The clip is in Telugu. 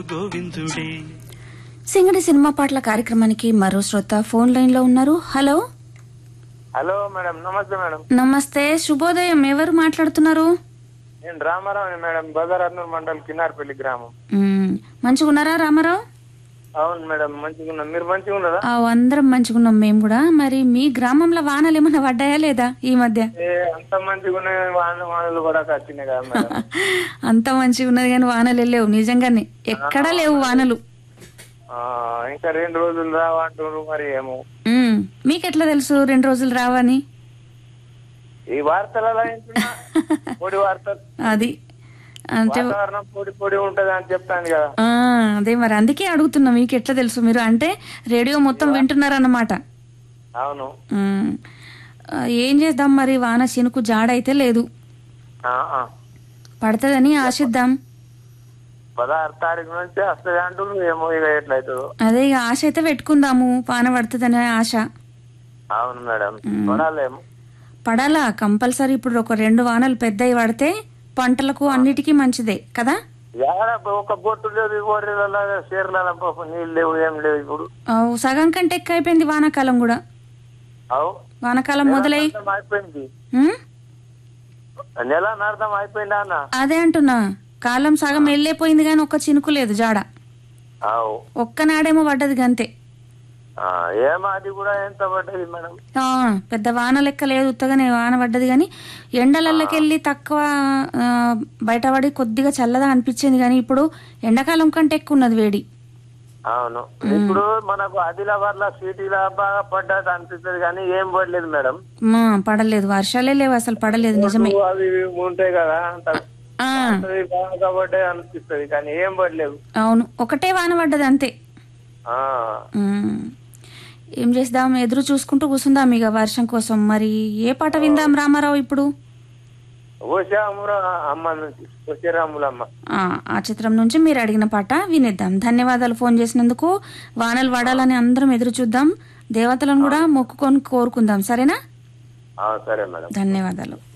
గోవిందుడే సింగడి సినిమా పాటల కార్యక్రమానికి మరో శ్రోత ఫోన్ లైన్ లో ఉన్నారు హలో హలో మేడం నమస్తే మేడం నమస్తే శుభోదయం ఎవరు మాట్లాడుతున్నారు నేను రామారావు మేడం బజార్ అర్నూర్ మండల్ కిన్నార్పల్లి గ్రామం మ్మ్. మంచిగున్నారా రామారావు అవును మేడం మంచిగా ఉన్నాం మీరు మంచిగా ఉన్నదా ఆ, అందరం మంచిగున్నాం మేము కూడా మరి మీ గ్రామంలో వానలు ఏమైనా పడ్డాయా లేదా ఈ మధ్య ఏ అంత మంచిగా ఉన్నాయి వాన వానలు కూడా వచ్చినాయి కదా మేడం అంత మంచిగా ఉన్నది కానీ వానలు వెళ్ళలేవు నిజంగానే ఎక్కడా లేవు వానలు ఆ, ఇంకా రెండు రోజులు రావంటున్నారు మరి ఏమో మ్మ్. మీకెట్లా తెలుసు రెండు రోజులు రావని ఈ వార్తలలో ఏంటున్నా పొడి వార్తలు అది అంటే వాతావరణం పొడి పొడి ఉంటది అని చెప్తాను కదా ఆ, అదే మరి అందుకే అడుగుతున్నా మీకు ఎట్లా తెలుసు మీరు అంటే రేడియో మొత్తం వింటున్నారన్నమాట అవును మ్మ్. ఆ, ఏం చేద్దాం మరి వాన చినుకు జాడైతే లేదు ఆ, ఆ. పడుతుందని ఆశిద్దాం పదహారు తారీఖు నుంచి వస్తుంది అంటున్నారు ఏమో ఇక ఎట్లయితుందో అదే ఇక ఆశ అయితే పెట్టుకుందాము వాన పడుతుందనే ఆశ అవును మేడం పడాలేమో పడాలా కంపల్సరీ ఇప్పుడు ఒక రెండు వానలు పెద్దవి పడితే పంటలకు అన్నిటికీ మంచిదే కదా ఏడ ఒక బొట్టు లేదు గొర్రెల చీరల నీళ్ళు లేవు ఏం లేవు ఇప్పుడు అవు సగం కంటే ఎక్కువ అయిపోయింది వానాకాలం కూడా అవు వానాకాలం మొదలై అర్థం అయిపోయింది ఉమ్? నెల అర్థం అయిపోయిందా అన్న అదే అంటున్నా కాలం సగం వెళ్ళిపోయింది కానీ ఒక్క చినుకు లేదు జాడ అవు ఒక్కనాడేమో పడ్డది గంతే ఆ, ఏమో అది కూడా ఎంత పడ్డది మేడం ఆ, పెద్ద వాన లెక్క లేదు ఉత్తగానే వాన పడ్డది కానీ ఎండలల్లకెళ్ళి తక్కువ ఆ, బయటపడి కొద్దిగా చల్లగా అనిపించింది కానీ ఇప్పుడు ఎండాకాలం కంటే ఎక్కువ ఉన్నది వేడి అవును ఇప్పుడు మనకు ఆదిలాబాద్ లో సిటీలో బాగా పడ్డది అనిపిస్తుంది కానీ ఏం పడలేదు మేడం మా, పడలేదు వర్షాలే లేవు అసలు పడలేదు నిజమే అవి ఇవి ఉంటాయి కదా అంత ఆ, అది బాగా పడ్డది అనిపిస్తుంది కానీ ఏం పడలేదు అవును ఒకటే వాన పడ్డది అంతే ఆ, ఉమ్. ఏం చేద్దాం ఎదురు చూసుకుంటూ కూర్చుందాం ఇక వర్షం కోసం మరి ఏ పాట విందాం రామారావు ఇప్పుడు వచ్చే అమ్మ అమ్మ నుంచి వచ్చే రాములమ్మ ఆ, ఆ చిత్రం నుంచి మీరు అడిగిన పాట వినేద్దాం ధన్యవాదాలు ఫోన్ చేసినందుకు వానలు పడాలని అందరం ఎదురు చూద్దాం దేవతలను కూడా మొక్కుకొని కోరుకుందాం సరేనా ఆ, సరే మేడం ధన్యవాదాలు